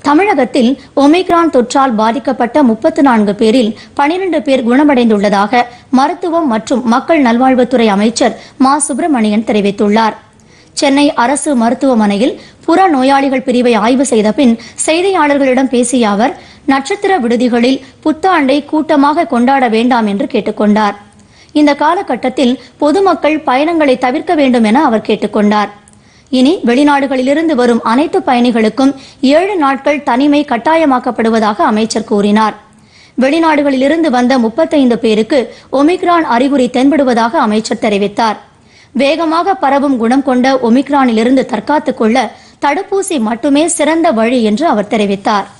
தமிழகத்தில் ஒமிக்ரான் தொற்றால் பாதிக்கப்பட்ட முப்பத்து நான்கு பேரில் பனிரெண்டு பேர் குணமடைந்துள்ளதாக மருத்துவம் மற்றும் மக்கள் நல்வாழ்வுத்துறை அமைச்சர் மா சுப்பிரமணியன் தெரிவித்துள்ளார் சென்னை அரசு மருத்துவமனையில் புற நோயாளிகள் பிரிவை ஆய்வு செய்த பின் செய்தியாளர்களிடம் பேசிய அவர் நட்சத்திர விடுதிகளில் புத்தாண்டை கூட்டமாக கொண்டாட வேண்டாம் என்று கேட்டுக்கொண்டார் இந்த காலகட்டத்தில் பொதுமக்கள் பயணங்களை தவிர்க்க வேண்டும் என அவர் கேட்டுக்கொண்டார் இனி வெளிநாடுகளிலிருந்து வரும் அனைத்து பயணிகளுக்கும் ஏழு நாட்கள் தனிமை கட்டாயமாக்கப்படுவதாக அமைச்சர் கூறினார் வெளிநாடுகளிலிருந்து வந்த முப்பத்தைந்து பேருக்கு ஒமிக்ரான் அறிகுறி தென்படுவதாக அமைச்சர் தெரிவித்தார் வேகமாக பரவும் குணம் கொண்ட ஒமிக்ரானிலிருந்து தற்காத்துக் கொள்ள தடுப்பூசி மட்டுமே சிறந்த வழி என்று அவர் தெரிவித்தார்